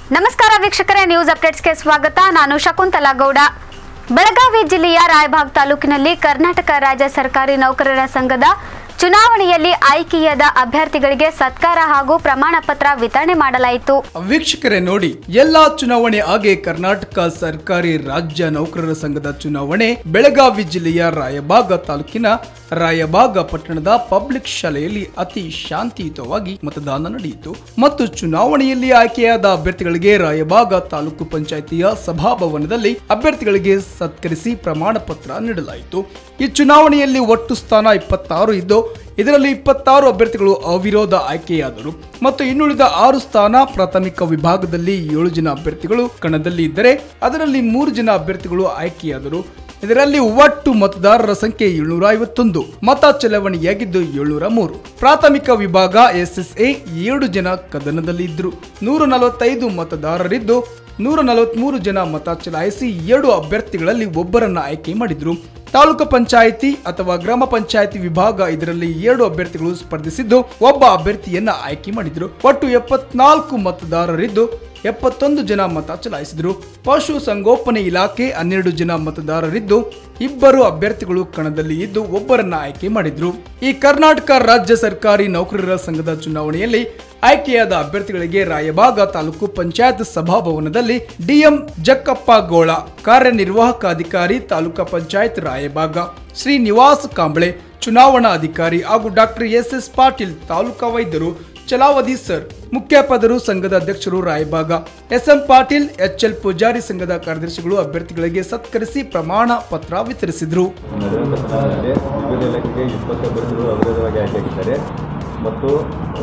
ನಮಸ್ಕಾರ ವೀಕ್ಷಕರೇ ನ್ಯೂಸ್ ಅಪ್ಡೇಟ್ಸ್ಗೆ ಸ್ವಾಗತ ನಾನು ಶಕುಂತಲಾ ಗೌಡ ಬೆಳಗಾವಿ ಜಿಲ್ಲೆಯ ರಾಯಬಾಗ್ ತಾಲೂಕಿನಲ್ಲಿ ಕರ್ನಾಟಕ ರಾಜ್ಯ ಸರ್ಕಾರಿ ನೌಕರರ ಸಂಘದ ಚುನಾವಣೆಯಲ್ಲಿ ಆಯ್ಕೆಯಾದ ಅಭ್ಯರ್ಥಿಗಳಿಗೆ ಸತ್ಕಾರ ಹಾಗೂ ಪ್ರಮಾಣ ಪತ್ರ ವಿತರಣೆ ಮಾಡಲಾಯಿತು ವೀಕ್ಷಕರೇ ನೋಡಿ ಎಲ್ಲಾ ಚುನಾವಣೆ ಹಾಗೆ ಕರ್ನಾಟಕ ಸರ್ಕಾರಿ ರಾಜ್ಯ ನೌಕರರ ಸಂಘದ ಚುನಾವಣೆ ಬೆಳಗಾವಿ ಜಿಲ್ಲೆಯ ರಾಯಬಾಗ ತಾಲೂಕಿನ ರಾಯಬಾಗ ಪಟ್ಟಣದ ಪಬ್ಲಿಕ್ ಶಾಲೆಯಲ್ಲಿ ಅತಿ ಶಾಂತಿಯುತವಾಗಿ ಮತದಾನ ನಡೆಯಿತು ಮತ್ತು ಚುನಾವಣೆಯಲ್ಲಿ ಆಯ್ಕೆಯಾದ ಅಭ್ಯರ್ಥಿಗಳಿಗೆ ರಾಯಬಾಗ ತಾಲೂಕು ಪಂಚಾಯಿತಿಯ ಸಭಾಭವನದಲ್ಲಿ ಅಭ್ಯರ್ಥಿಗಳಿಗೆ ಸತ್ಕರಿಸಿ ಪ್ರಮಾಣ ಪತ್ರ ನೀಡಲಾಯಿತು ಈ ಚುನಾವಣೆಯಲ್ಲಿ ಒಟ್ಟು ಸ್ಥಾನ ಇಪ್ಪತ್ತಾರು ಇದ್ದು ಇದರಲ್ಲಿ ಇಪ್ಪತ್ತಾರು ಅಭ್ಯರ್ಥಿಗಳು ಅವಿರೋಧ ಆಯ್ಕೆಯಾದರು ಮತ್ತು ಇನ್ನುಳಿದ ಆರು ಸ್ಥಾನ ಪ್ರಾಥಮಿಕ ವಿಭಾಗದಲ್ಲಿ ಏಳು ಜನ ಅಭ್ಯರ್ಥಿಗಳು ಕಣದಲ್ಲಿ ಇದ್ದರೆ ಅದರಲ್ಲಿ ಮೂರು ಜನ ಅಭ್ಯರ್ಥಿಗಳು ಆಯ್ಕೆಯಾದರು ಇದರಲ್ಲಿ ಒಟ್ಟು ಮತದಾರರ ಸಂಖ್ಯೆ ಏಳ್ನೂರ ಐವತ್ತೊಂದು ಮತ ಚಲಾವಣೆಯಾಗಿದ್ದು ಏಳ್ನೂರ ಮೂರು ಪ್ರಾಥಮಿಕ ವಿಭಾಗ ಎಸ್ಎಸ್ಎ ಏಳು ಜನ ಕದನದಲ್ಲಿ ಇದ್ದರು ನೂರ ನಲವತ್ತೈದು ಮತದಾರರಿದ್ದು ನೂರ ನಲವತ್ಮೂರು ಜನ ಮತ ಚಲಾಯಿಸಿ ಎರಡು ಅಭ್ಯರ್ಥಿಗಳಲ್ಲಿ ಒಬ್ಬರನ್ನ ಆಯ್ಕೆ ಮಾಡಿದ್ರು ತಾಲೂಕು ಪಂಚಾಯಿತಿ ಅಥವಾ ಗ್ರಾಮ ಪಂಚಾಯಿತಿ ವಿಭಾಗ ಇದರಲ್ಲಿ ಎರಡು ಅಭ್ಯರ್ಥಿಗಳು ಸ್ಪರ್ಧಿಸಿದ್ದು ಒಬ್ಬ ಅಭ್ಯರ್ಥಿಯನ್ನ ಆಯ್ಕೆ ಮಾಡಿದ್ರು ಒಟ್ಟು ಎಪ್ಪತ್ನಾಲ್ಕು ಮತದಾರರಿದ್ದು ಎಪ್ಪತ್ತೊಂದು ಜನ ಮತ ಚಲಾಯಿಸಿದರು ಪಶು ಸಂಗೋಪನೆ ಇಲಾಖೆ ಹನ್ನೆರಡು ಜನ ಮತದಾರರಿದ್ದು ಇಬ್ಬರು ಅಭ್ಯರ್ಥಿಗಳು ಕಣದಲ್ಲಿ ಇದ್ದು ಒಬ್ಬರನ್ನ ಆಯ್ಕೆ ಮಾಡಿದ್ರು ಈ ಕರ್ನಾಟಕ ರಾಜ್ಯ ಸರ್ಕಾರಿ ನೌಕರರ ಸಂಘದ ಚುನಾವಣೆಯಲ್ಲಿ ಆಯ್ಕೆಯಾದ ಅಭ್ಯರ್ಥಿಗಳಿಗೆ ರಾಯಬಾಗ ತಾಲೂಕು ಪಂಚಾಯತ್ ಸಭಾಭವನದಲ್ಲಿ ಡಿಎಂ ಜಕ್ಕಪ್ಪ ಗೋಳ ಕಾರ್ಯನಿರ್ವಾಹಕ ಅಧಿಕಾರಿ ತಾಲೂಕಾ ಪಂಚಾಯತ್ ರಾಯಬಾಗ ಶ್ರೀ ನಿವಾಸ್ ಕಾಂಬಳೆ ಚುನಾವಣಾ ಅಧಿಕಾರಿ ಹಾಗೂ doctor S S Patil taluka ವೈದ್ಯರು ಚಲಾವಧಿ ಸರ್ ಮುಖ್ಯಾಪದರು ಸಂಘದ ಅಧ್ಯಕ್ಷರು ರಾಯಬಾಗ ಎಸ್ಎಂ ಪಾಟೀಲ್ ಎಚ್ಎಲ್ ಪೂಜಾರಿ ಸಂಘದ ಕಾರ್ಯದರ್ಶಿಗಳು ಅಭ್ಯರ್ಥಿಗಳಿಗೆ ಸತ್ಕರಿಸಿ ಪ್ರಮಾಣ ಪತ್ರ ವಿತರಿಸಿದರು ನಡೆಯುವಂಥ ಚುನಾವಣೆಯಲ್ಲಿ ವಿವಿಧ ಇಲಾಖೆಗೆ ಇಪ್ಪತ್ತು ಅಭ್ಯರ್ಥಿಗಳು ಅವಿರೋಧವಾಗಿ ಆಯ್ಕೆಯಾಗಿದ್ದಾರೆ ಮತ್ತು